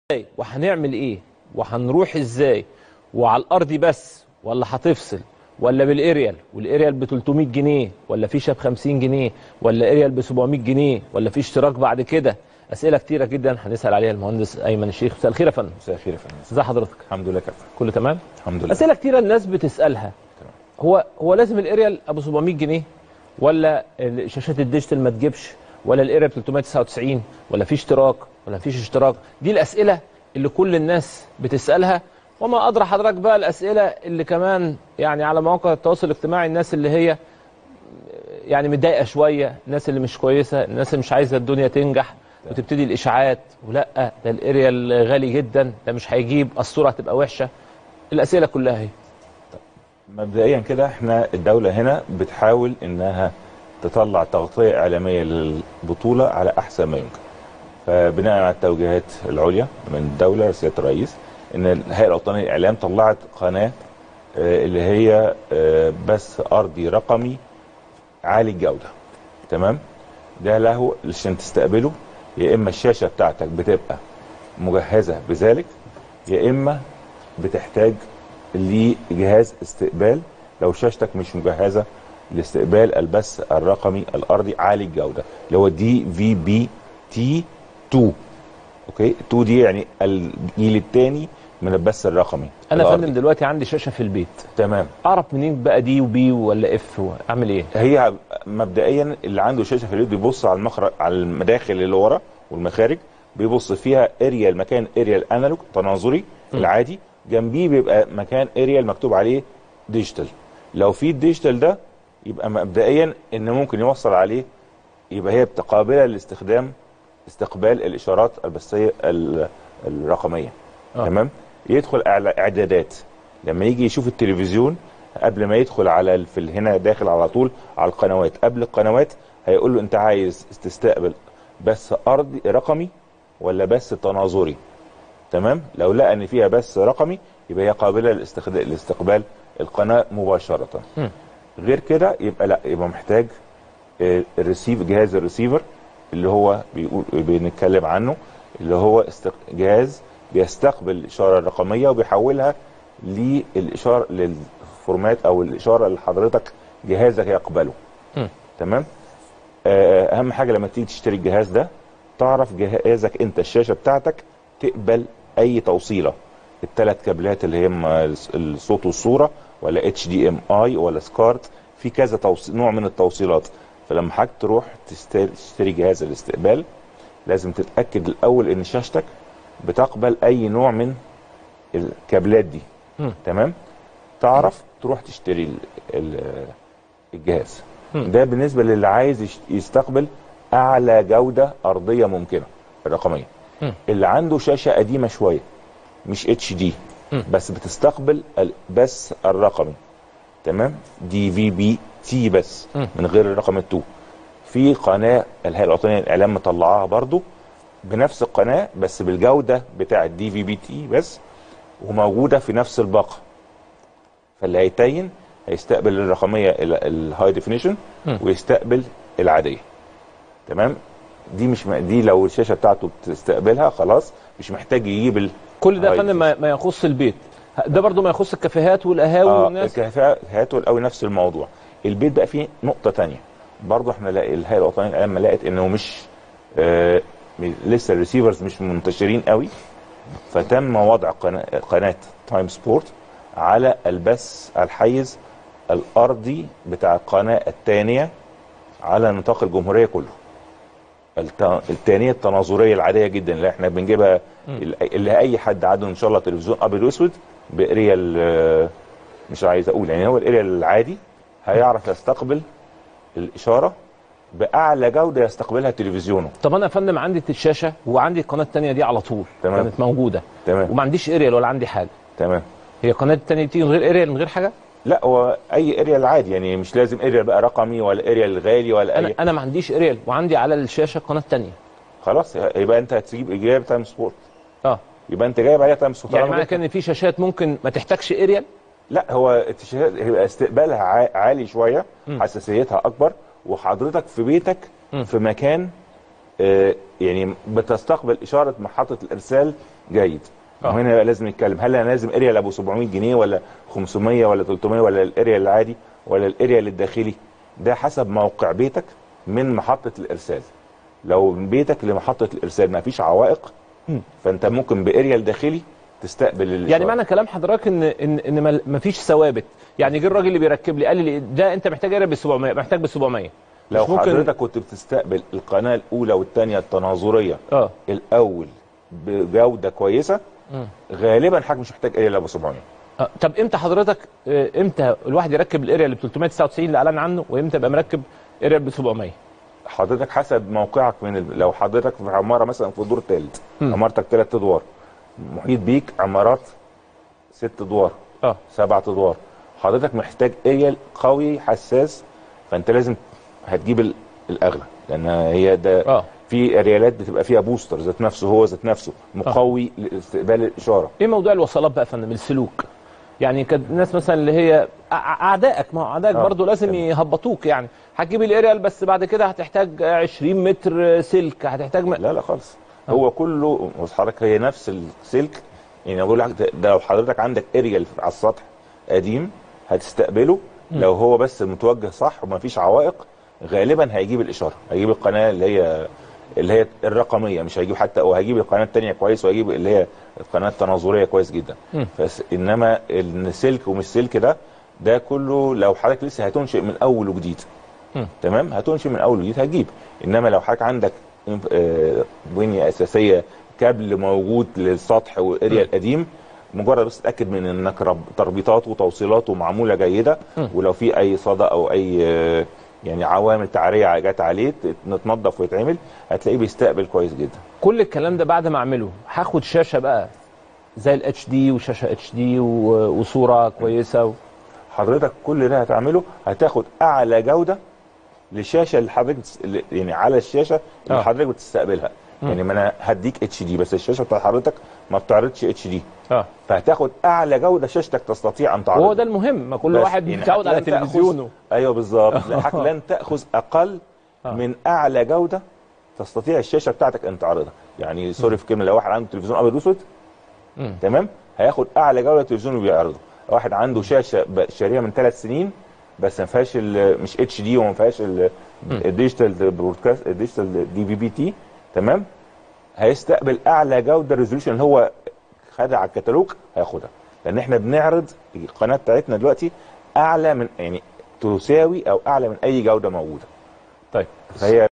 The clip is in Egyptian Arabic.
ازاي وهنعمل ايه وهنروح ازاي وعلى الارض بس ولا هتفصل ولا بالاريال والاريال ب 300 جنيه ولا فيشه ب 50 جنيه ولا اريال ب 700 جنيه ولا في اشتراك بعد كده اسئله كتيره جدا هنسال عليها المهندس ايمن الشيخ مساء الخير يا فندم مساء الخير يا فندم ازي حضرتك الحمد لله كابتن كله تمام الحمد لله اسئله كتيره الناس بتسالها تمام. هو هو لازم الاريال ابو 700 جنيه ولا شاشات الديجيتال ما تجيبش ولا الاريال ب 399 ولا في اشتراك ولا مفيش اشتراك دي الاسئله اللي كل الناس بتسالها وما ادرى حضرتك بقى الاسئله اللي كمان يعني على مواقع التواصل الاجتماعي الناس اللي هي يعني متضايقه شويه الناس اللي مش كويسه الناس اللي مش عايزه الدنيا تنجح وتبتدي الاشاعات ولا ده الاريال غالي جدا ده مش هيجيب الصوره هتبقى وحشه الاسئله كلها هي مبدئيا كده احنا الدوله هنا بتحاول انها تطلع تغطيه اعلاميه للبطوله على احسن ما يمكن فبناء على التوجيهات العليا من الدوله سياده الرئيس ان الهيئه الوطنيه للاعلام طلعت قناه آه، اللي هي آه، بث ارضي رقمي عالي الجوده تمام ده له عشان تستقبله يا اما الشاشه بتاعتك بتبقى مجهزه بذلك يا اما بتحتاج لجهاز استقبال لو شاشتك مش مجهزه لاستقبال البث الرقمي الارضي عالي الجوده اللي هو دي في بي تي 2 اوكي 2 دي يعني الجيل الثاني من البث الرقمي انا يا الأرضي. فندم دلوقتي عندي شاشه في البيت تمام اعرف منين بقى دي وبي ولا اف اعمل ايه هي مبدئيا اللي عنده شاشه في اليد بيبص على المخرج على المداخل اللي ورا والمخارج بيبص فيها اريال مكان اريال انالوج تناظري العادي جنبيه بيبقى مكان اريال مكتوب عليه ديجيتال لو في الديجيتال ده يبقى مبدئيا ان ممكن يوصل عليه يبقى هي قابله لاستخدام استقبال الاشارات البثيه ال- الرقميه آه. تمام يدخل على اعدادات لما يجي يشوف التلفزيون قبل ما يدخل على ال- في ال- هنا داخل على طول على القنوات قبل القنوات هيقول له انت عايز تستقبل بث ارضي رقمي ولا بث تناظري تمام لو لقى ان فيها بث رقمي يبقى هي قابله لاستخدام لاستقبال القناه مباشره مم. غير كده يبقى لا يبقى محتاج آه، الريسيف جهاز الريسيفر اللي هو بيقول بنتكلم عنه اللي هو استق... جهاز بيستقبل الاشاره الرقميه وبيحولها للاشاره للفورمات او الاشاره اللي حضرتك جهازك يقبله مم. تمام آه، اهم حاجه لما تيجي تشتري الجهاز ده تعرف جهازك انت الشاشه بتاعتك تقبل اي توصيله الثلاث كابلات اللي هم الصوت والصوره ولا اتش دي ام اي ولا سكارت في كذا توصيل نوع من التوصيلات فلما حضرتك تروح تستر- تشتري جهاز الاستقبال لازم تتاكد الاول ان شاشتك بتقبل اي نوع من الكابلات دي مم. تمام تعرف تروح تشتري ال- ال- الجهاز مم. ده بالنسبه للي عايز يش- يستقبل اعلى جوده ارضيه ممكنه الرقميه مم. اللي عنده شاشه قديمه شويه مش اتش دي مم. بس بتستقبل البث الرقمي تمام دي في بي تي بس مم. من غير الرقم التو في قناه الهيئه الوطنيه للاعلام مطلعاها برضو بنفس القناه بس بالجوده بتاعه دي في بي تي بس وموجوده في نفس الباقه فاللي هيتين هيستقبل الرقميه الهاي ديفينيشن مم. ويستقبل العاديه تمام دي مش م- دي لو الشاشه بتاعته بتستقبلها خلاص مش محتاج يجيب ال كل ده يا هاي فندم ما ما يخص البيت ده برضو ما يخص الكافيهات والقهاوي اه والناس الكفاءات والقوي نفس الموضوع البيت بقى فيه نقطه تانية برضه احنا لا الهيئه الوطنيه للاعلام لما لقت انه مش آه م- لسه الريسيفرز مش منتشرين قوي فتم وضع قناه قناه تايم سبورت على البث الحيز الارضي بتاع القناه الثانيه على نطاق الجمهوريه كله الت- الثانيه التناظريه العاديه جدا اللي احنا بنجيبها اللي اي حد عنده ان شاء الله تلفزيون ابيض واسود باريال آه، مش عايز اقول يعني هو الاريال العادي هيعرف يستقبل الاشاره باعلى جوده يستقبلها تلفزيونه طب انا يا فندم عندي الشاشه وعندي القناه الثانيه دي على طول تمام. كانت موجوده تمام وما عنديش اريال ولا عندي حاجه تمام هي القناه الثانيه بتيجي من غير اريال من غير حاجه لا هو اي اريال عادي يعني مش لازم اريال بقى رقمي ولا اريال غالي ولا انا اي انا ما عنديش اريال وعندي على الشاشه القناه الثانيه خلاص يبقى انت هتجيب اجابه تايم سبورت اه يبقى انت جايب عليها تايم سبورت يعني طالما معنى جبت- كده ان في شاشات ممكن ما تحتاجش اريال لا هو التيشيرت هيبقى استقبالها عا- عالي شويه مم. حساسيتها اكبر وحضرتك في بيتك مم. في مكان آه، يعني بتستقبل اشاره محطه الارسال جيد آه. وهنا بقى لازم نتكلم هل انا لازم اريال ابو 700 جنيه ولا 500 ولا 300 ولا الاريال العادي ولا الاريال الداخلي ده حسب موقع بيتك من محطه الارسال لو من بيتك لمحطه الارسال ما فيش عوائق فانت ممكن باريال داخلي تستقبل الإشارة. يعني معنى كلام حضرتك ان ان ان ما- ما فيش ثوابت يعني جه الراجل اللي بيركب لي قال لي ده انت محتاج ارب ب 700 محتاج ب 700 لو مش ممكن- حضرتك كنت بتستقبل القناه الاولى والثانيه التناظريه اه الاول بجوده كويسه مم. غالبا حضرتك مش محتاج اريال ابو 700 آه، طب امتى حضرتك آه، امتى الواحد يركب الاريا اللي ب 399 اللي اعلن عنه وامتى يبقى مركب اريا ب 700 حضرتك حسب موقعك من ال... لو حضرتك في عماره مثلا في الدور الثالث مم. عمارتك ثلاث ادوار محيط بيك عمارات ست ادوار اه سبعة ادوار حضرتك محتاج اريال قوي حساس فانت لازم هتجيب ال- الاغلى لان هي ده اه في اريالات بتبقى فيها بوستر ذات نفسه هو ذات نفسه مقوي لاستقبال الاشاره ايه موضوع الوصلات بقى يا فندم السلوك يعني كانت الناس مثلا اللي هي أع- اعدائك ما هو اعدائك آه، برضه لازم تمام. يهبطوك يعني هتجيب الاريال بس بعد كده هتحتاج 20 متر سلك هتحتاج م... لا لا خالص هو كله بص حضرتك هي نفس السلك يعني بقول لك ده- ده لو حضرتك عندك اريال على السطح قديم هتستقبله لو هو بس متوجه صح وما فيش عوائق غالبا هيجيب الاشاره هيجيب القناه اللي هي اللي هي الرقميه مش هيجيب حتى او هيجيب القناه الثانيه كويس وهيجيب اللي هي القناه التناظريه كويس جدا مم. بس انما السلك ومش سلك ده ده كله لو حضرتك لسه هتنشئ من اول وجديد مم. تمام هتنشئ من اول وجديد هتجيب انما لو حضرتك عندك آه، بنيه اساسيه كابل موجود للسطح والاريا القديم مجرد بس تتاكد من انك رب- تربيطاته وتوصيلاته معموله جيده مم. ولو في اي صدى او اي آه، يعني عوامل تعريه جت عليه تتنضف ويتعمل هتلاقيه بيستقبل كويس جدا كل الكلام ده بعد ما اعمله هاخد شاشه بقى زي الاتش دي وشاشه اتش دي وصوره كويسه و... حضرتك كل ده هتعمله هتاخد اعلى جوده للشاشه اللي حضرتك بتس- اللي- يعني على الشاشه اللي آه. حضرتك بتستقبلها يعني ما انا هديك اتش دي بس الشاشه بتاعت حضرتك ما بتعرضش اتش دي اه فهتاخد اعلى جوده شاشتك تستطيع ان تعرضها وهو ده المهم ما كل بس واحد يعني متعود على لن تأخذ- تلفزيونه ايوه بالظبط لا، حضرتك لن تاخذ اقل آه. من اعلى جوده تستطيع الشاشه بتاعتك ان تعرضها يعني سوري في كلمه لو واحد عنده تلفزيون ابيض واسود مم. تمام هياخد اعلى جوده تلفزيون وبيعرضه واحد عنده شاشه ب- شاريها من ثلاث سنين بس ما فيهاش ال- مش اتش دي وما فيهاش ال- الديجيتال برودكاست الديجيتال دي بي بي تي تمام هيستقبل اعلى جوده ريزوليوشن اللي هو خدها على الكتالوج هياخدها لان احنا بنعرض القناه بتاعتنا دلوقتي اعلى من يعني تساوي او اعلى من اي جوده موجوده طيب فهي